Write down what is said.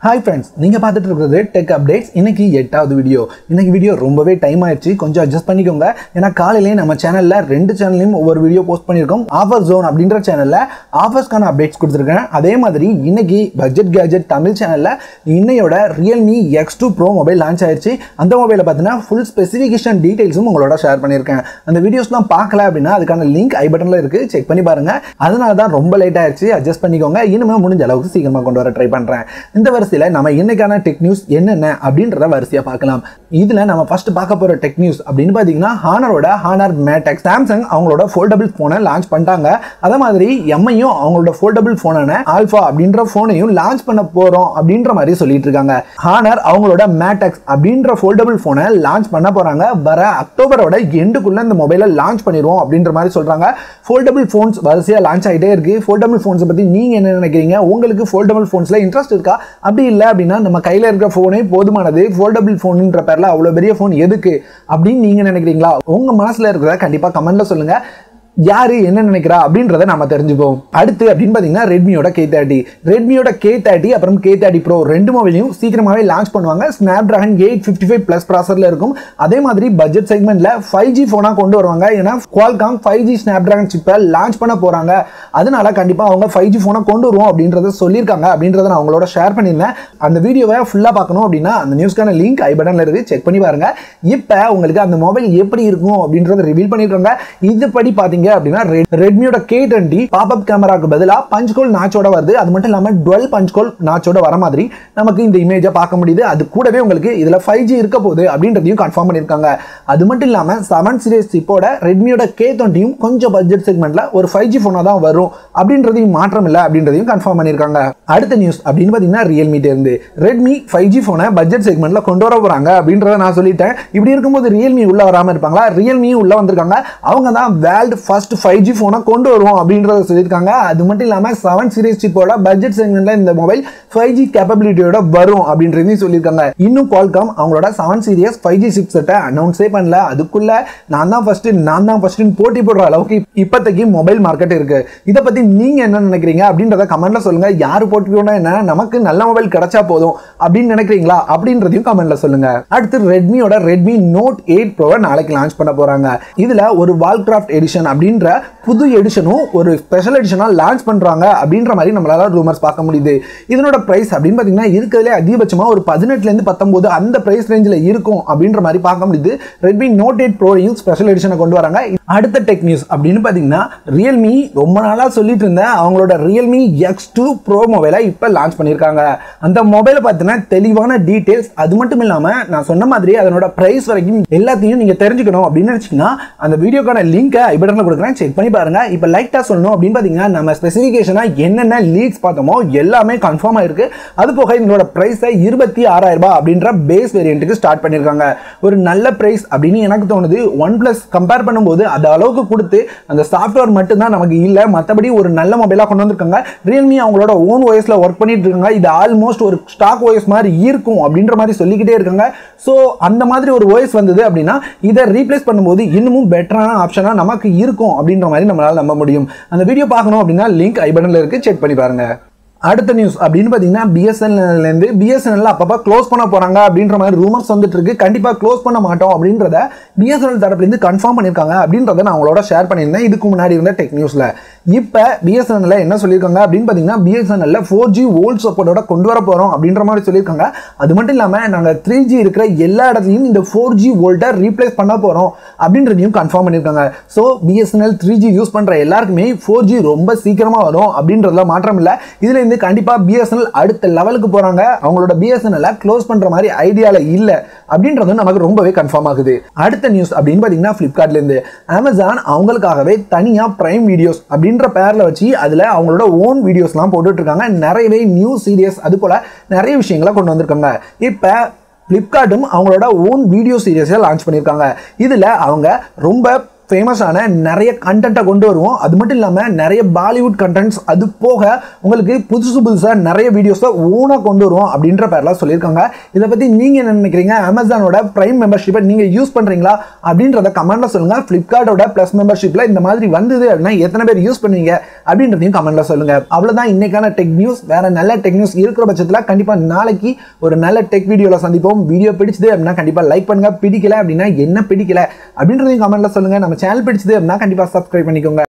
hi friends நீங்கள் பார்த்துட்டு இருக்கிறது டெக் அப்டேட்ஸ் இன்னைக்கு எட்டாவது வீடியோ இன்னைக்கு வீடியோ ரொம்பவே டைம் ஆயிடுச்சு கொஞ்சம் அட்ஜஸ்ட் பண்ணிக்கோங்க ஏன்னா காலையிலேயே நம்ம சேனலில் ரெண்டு சேனல்லையும் ஒவ்வொரு வீடியோ போஸ்ட் பண்ணியிருக்கோம் ஆஃபர் ஜோன் அப்படின்ற சேனலில் ஆஃபர்ஸ்க்கான அப்டேட்ஸ் கொடுத்துருக்கேன் அதே மாதிரி இன்னைக்கு பட்ஜெட் கேஜெட் தமிழ் சேனலில் இன்னையோட Realme X two pro mobile launch ஆயிடுச்சு அந்த மொபைலை பார்த்தீங்கன்னா ஃபுல் ஸ்பெசிஃபிகேஷன் டீடைல்ஸும் உங்களோட ஷேர் பண்ணியிருக்கேன் அந்த வீடியோஸ்லாம் பார்க்கல அப்படின்னா அதுக்கான லிங்க் ஐ பட்டனில் இருக்குது செக் பண்ணி பாருங்க அதனால தான் ரொம்ப லேட் ஆயிடுச்சு அட்ஜஸ்ட் பண்ணிக்கோங்க இனிமே முடிஞ்ச அளவுக்கு சீக்கிரமாக கொண்டு வர ட்ரை பண்ணுறேன் இந்த வரிசையில் நம்ம இன்னைக்கான டெக் நியூஸ் என்னென்ன அப்படின்றத வரிசையாக பார்க்கலாம் இதில் நம்ம ஃபர்ஸ்ட் பார்க்க போகிற டெக் நியூஸ் அப்படின்னு பார்த்தீங்கன்னா ஹானரோட ஹானர் மேடெக் சாம்சங் அவங்களோட ஃபோல்டபிள் ஃபோனை லான்ச் பண்ணிட்டாங்க அதே மாதிரி எம்ஐயும் அவங்களோட ஃபோல்டபிள் ஃபோனான ஆல்ஃபா அப்படின்ற ஃபோனையும் லான்ச் பண்ண போகிறோம் அப்படின்ற மாதிரி சொல்லிட்டு இருக்காங்க ஹானர் அவங்களோட மேடெக்ஸ் அப்படின்ற ஃபோல்டபிள் ஃபோனை லான்ச் பண்ண போகிறாங்க வர அக்டோபரோட எண்டுக்குள்ளே இந்த மொபைலை லான்ச் பண்ணிடுவோம் அப்படின்ற மாதிரி சொல்கிறாங்க ஃபோல்டபிள் ஃபோன்ஸ் வரிசையாக லான்ச் ஆகிட்டே இருக்கு ஃபோல்டபிள் ஃபோன்ஸை பற்றி நீங்கள் என்ன நினைக்கிறீங்க உங்களுக்கு ஃபோல்டபிள் ஃபோன்ஸில் இன்ட்ரெஸ்ட் இருக்கா அப்படி இல்லை அப்படின்னா நம்ம கையில் இருக்கிற ஃபோனே போதுமானது ஃபோல்டபிள் ஃபோனுன்ற பேரில் அவ்வளோ பெரிய ஃபோன் எதுக்கு அப்படின்னு நீங்கள் நினைக்கிறீங்களா உங்கள் மனசில் இருக்கிறத கண்டிப்பாக கமெண்ட்டில் சொல்லுங்கள் யாரு என்ன நினைக்கிறா அப்படின்றத நம்ம தெரிஞ்சுப்போம் அடுத்து அப்படின்னு பார்த்தீங்கன்னா ரெட்மியோட கே தேர்ட்டி ரெட்மியோட கே தேர்ட்டி அப்புறம் கே தேர்ட்டி ப்ரோ ரெண்டு மொபைலையும் சீக்கிரமாகவே லான்ச் பண்ணுவாங்க Snapdragon eight fifty five plus ப்ராசரில் இருக்கும் அதே மாதிரி பட்ஜெட் செக்மெண்ட்டில் ஃபைவ் ஜி ஃபோனாக கொண்டு வருவாங்க ஏன்னா Qualcomm five G Snapdragon சிப்பை லான்ச் பண்ண போகிறாங்க அதனால கண்டிப்பாக அவங்க ஃபைவ் ஜி ஃபோனை கொண்டு வருவோம் அப்படின்றத சொல்லியிருக்காங்க அப்படின்றத நான் அவங்களோட ஷேர் பண்ணியிருந்தேன் அந்த வீடியோவை ஃபுல்லாக பார்க்கணும் அப்படின்னா அந்த நியூஸ்க்கான லிங்க் ஐ பட்டனில் இருக்குது செக் பண்ணி பாருங்க இப்போ உங்களுக்கு அந்த மொபைல் எப்படி இருக்கும் அப்படின்றத ரிவீல் பண்ணியிருக்காங்க இதுபடி பார்த்தீங்க பார்த்தீங்க அப்படின்னா ரெட்மியோட கே டுவெண்ட்டி பாப்அப் கேமராக்கு பதிலாக பஞ்ச் கோல் நாச்சோட வருது அது மட்டும் இல்லாமல் டுவெல் பஞ்ச் கோல் நாச்சோட வர மாதிரி நமக்கு இந்த இமேஜை பார்க்க முடியுது அது கூடவே உங்களுக்கு இதில் ஃபைவ் ஜி இருக்க போகுது அப்படின்றதையும் கன்ஃபார்ம் பண்ணியிருக்காங்க அது மட்டும் இல்லாமல் செவன் சீரிஸ் சிப்போட ரெட்மியோட கே டுவெண்ட்டியும் கொஞ்சம் பட்ஜெட் செக்மெண்ட்ல ஒரு ஃபைவ் ஜி ஃபோனாக தான் வரும் அப்படின்றதையும் மாற்றம் இல்லை அப்படின்றதையும் கன்ஃபார்ம் பண்ணியிருக்காங்க அடுத்த நியூஸ் அப்படின்னு பார்த்தீங்கன்னா ரியல்மி இருந்து ரெட்மி ஃபைவ் ஜி ஃபோனை பட்ஜெட் செக்மெண்ட்ல கொண்டு வர போறாங்க அப்படின்றத நான் சொல்லிட்டேன் இப்படி இருக்கும்போது ரியல்மி உள்ள வராமல் இருப்பாங்களா ரியல்மியும் உள்ள வந்திருக்காங்க அவங்க தான் வேர்ல்டு ஃபர்ஸ்ட் ஃபைவ் ஜி ஃபோனை கொண்டு வருவோம் அப்படின்றத சொல்லியிருக்காங்க அது மட்டும் இல்லாமல் செவன் சீரிஸ் சிப்போட பட்ஜெட் செக்மெண்ட்ல இந்த மொபைல் ஃபைவ் ஜி கேப்பபிலிட்டியோட வரும் அப்படின்றதையும் சொல்லியிருக்காங்க இன்னும் குவால்காம் அவங்களோட seven series five G chip செட்டை அனௌன்ஸே பண்ணல அதுக்குள்ள நான் தான் ஃபர்ஸ்ட் நான் தான் ஃபர்ஸ்ட் போட்டி போடுற அளவுக்கு இப்போதைக்கு மொபைல் மார்க்கெட் இருக்கு இதை பத்தி நீங்க என்ன நினைக்கிறீங்க அப்படின்றத கமெண்ட்ல சொல்லுங்க யார் போட்டி போனா என்ன நமக்கு நல்ல மொபைல் கிடைச்சா போதும் அப்படின்னு நினைக்கிறீங்களா அப்படின்றதையும் கமெண்ட்ல சொல்லுங்க அடுத்து ரெட்மியோட ரெட்மி நோட் எயிட் ப்ரோவை நாளைக்கு லான்ச் பண்ண போறாங்க இதுல ஒரு வால் கிராஃப்ட் எடிஷன் அப்படின்ற புது எடிஷனும் ஒரு ஸ்பெஷல் எடிஷனாக லான்ச் பண்ணுறாங்க அப்படின்ற மாதிரி நம்மளால ரூமர்ஸ் பார்க்க முடியுது இதனோட ப்ரைஸ் அப்படின்னு பார்த்தீங்கன்னா இருக்கிறதுலே அதிகபட்சமாக ஒரு பதினெட்டுலேருந்து பத்தொம்போது அந்த ப்ரைஸ் ரேஞ்சில் இருக்கும் அப்படின்ற மாதிரி பார்க்க முடியுது ரெட்மி நோட் எயிட் ப்ரோலையும் ஸ்பெஷல் எடிஷனை கொண்டு வராங்க அடுத்த டெக் நியூஸ் அப்படின்னு பார்த்தீங்கன்னா ரியல்மி ரொம்ப நாளாக சொல்லிட்டு இருந்தேன் அவங்களோட ரியல்மி எக்ஸ் டூ ப்ரோ மொபைலை இப்போ லான்ச் பண்ணியிருக்காங்க அந்த மொபைலை பார்த்தீங்கன்னா தெளிவான டீட்டெயில்ஸ் அது மட்டும் இல்லாமல் நான் சொன்ன மாதிரி அதனோட ப்ரைஸ் வரைக்கும் எல்லாத்தையும் நீங்கள் தெரிஞ்சுக்கணும் அப்படின்னு நினச்சிங்கன்னா அந்த வீடியோக்கான லிங்கை ஐபட்டனில் கொடுக்குறேன் செக் பண்ணி பாருங்க இப்போ லைட்டாக சொல்லணும் அப்படின்னு பார்த்தீங்கன்னா நம்ம ஸ்பெசிஃபிகேஷனாக என்னென்ன லீக்ஸ் பார்த்தோமோ எல்லாமே கன்ஃபார்ம் ஆயிருக்கு அது போக இதனோட ப்ரைஸை இருபத்தி ஆறாயிரம் ரூபாய் அப்படின்ற பேஸ் வேரியண்ட்டுக்கு ஸ்டார்ட் பண்ணியிருக்காங்க ஒரு நல்ல ப்ரைஸ் அப்படின்னு எனக்கு தோணுது ஒன் ப்ளஸ் கம்பேர் பண்ணும்போது அது அளவுக்கு கொடுத்து அந்த சாஃப்ட்வேர் மட்டும்தான் நமக்கு இல்லை மற்றபடி ஒரு நல்ல மொபைலாக கொண்டு வந்திருக்காங்க ரியல்மி அவங்களோட ஓன் ஓஎஸ்ல ஒர்க் பண்ணிட்டு இருக்காங்க இது ஆல்மோஸ்ட் ஒரு ஸ்டாக் ஓஎஸ் மாதிரி இருக்கும் அப்படின்ற மாதிரி சொல்லிக்கிட்டே இருக்காங்க ஸோ அந்த மாதிரி ஒரு ஓஎஸ் வந்தது அப்படின்னா இதை ரீப்ளேஸ் பண்ணும்போது இன்னமும் பெட்டரான ஆப்ஷனாக நமக்கு இருக்கும் அப்படின்ற மாதிரி நம்மளால நம்ப முடியும் அந்த வீடியோ பார்க்கணும் அப்படின்னா லிங்க் ஐ பட்டனில் இருக்கு செக் பண்ணி பாருங்க அடுத்த நியூஸ் அப்படின்னு பார்த்தீங்கன்னா பிஎஸ்என்எல்லேருந்து பிஎஸ்என்எல் அப்பப்போ க்ளோஸ் பண்ண போகிறாங்க அப்படின்ற மாதிரி ரூமர்ஸ் வந்துட்டு இருக்கு கண்டிப்பாக க்ளோஸ் பண்ண மாட்டோம் அப்படின்றத பிஎஸ்என்எல் தரப்புலேருந்து கன்ஃபார்ம் பண்ணியிருக்காங்க அப்படின்றத நான் அவங்களோட ஷேர் பண்ணியிருந்தேன் இதுக்கு முன்னாடி இருந்த டெக் நியூஸில் இப்போ பிஎஸ்என்எல்ல என்ன சொல்லியிருக்காங்க அப்படின்னு பார்த்தீங்கன்னா பிஎஸ்என்எல்ல ஃபோர் ஜி ஓல்ட் சப்போர்ட்டோட கொண்டு வர போகிறோம் அப்படின்ற மாதிரி சொல்லியிருக்காங்க அது மட்டும் இல்லாமல் நாங்கள் த்ரீ ஜி இருக்கிற எல்லா இடத்துலையும் இந்த ஃபோர் ஜி வோல்ட்டை ரீப்ளேஸ் பண்ண போகிறோம் அப்படின்றதையும் கன்ஃபார்ம் பண்ணியிருக்காங்க so BSNL three G use பண்ணுற எல்லாருக்குமே ஃபோர் ஜி ரொம்ப சீக்கிரமாக வரும் அப்படின்றதுல மாற்றம் இல்லை இதில் இருந்து கண்டிப்பாக பிஎஸ்என்எல் அடுத்த லெவலுக்கு போகிறாங்க அவங்களோட பிஎஸ்என்எல் க்ளோஸ் பண்ணுற மாதிரி ஐடியாவில் இல்லை அப்படின்றதும் நமக்கு ரொம்பவே கன்ஃபார்ம் ஆகுது அடுத்த நியூஸ் அப்படின்னு பார்த்தீங்கன்னா ஃப்ளிப்கார்ட்லேருந்து அமேசான் அவங்களுக்காகவே தனியாக ப்ரைம் வீடியோஸ் அப்படின்ற பேரில் வச்சு அதில் அவங்களோட ஓன் வீடியோஸ்லாம் போட்டுட்டு இருக்காங்க நிறையவே நியூ சீரியஸ் அது போல் நிறைய விஷயங்களை கொண்டு வந்திருக்காங்க இப்போ ஃப்ளிப்கார்ட்டும் அவங்களோட ஓன் வீடியோ சீரியஸை லான்ச் பண்ணியிருக்காங்க இதில் அவங்க ரொம்ப ஃபேமஸான நிறைய கண்டென்ட்டை கொண்டு வருவோம் அது மட்டும் இல்லாமல் நிறைய பாலிவுட் கண்டென்ட்ஸ் அது போக உங்களுக்கு புதுசு புதுசாக நிறைய வீடியோஸை ஓனாக கொண்டு வருவோம் அப்படின்ற பேர்லாம் சொல்லியிருக்காங்க இதை பற்றி நீங்கள் என்ன நினைக்கிறீங்க அமேசானோட ப்ரைம் மெம்பர்ஷிப்பை நீங்கள் யூஸ் பண்ணுறீங்களா அப்படின்றத கமெண்ட்ல சொல்லுங்கள் ஃப்ளிப்கார்ட்டோட ப்ளஸ் மெம்பர்ஷிப்பில் இந்த மாதிரி வந்தது அப்படின்னா எத்தனை பேர் யூஸ் பண்ணுவீங்க அப்படின்றதையும் கமெண்ட்ல சொல்லுங்க அவ்வளவுதான் இன்னைக்கான டெக் நியூஸ் வேற நல்ல டெக் நியூஸ் இருக்கிற பட்சத்தில் கண்டிப்பா நாளைக்கு ஒரு நல்ல டெக் வீடியோல சந்திப்போம் வீடியோ பிடிச்சது அப்படின்னா கண்டிப்பா லைக் பண்ணுங்க பிடிக்கல அப்படின்னா என்ன பிடிக்கல அப்படின்றதையும் கமெண்ட்ல சொல்லுங்க நம்ம சேனல் பிடிச்சது அப்படின்னா கண்டிப்பா சப்ஸ்கிரைப் பண்ணிக்கோங்க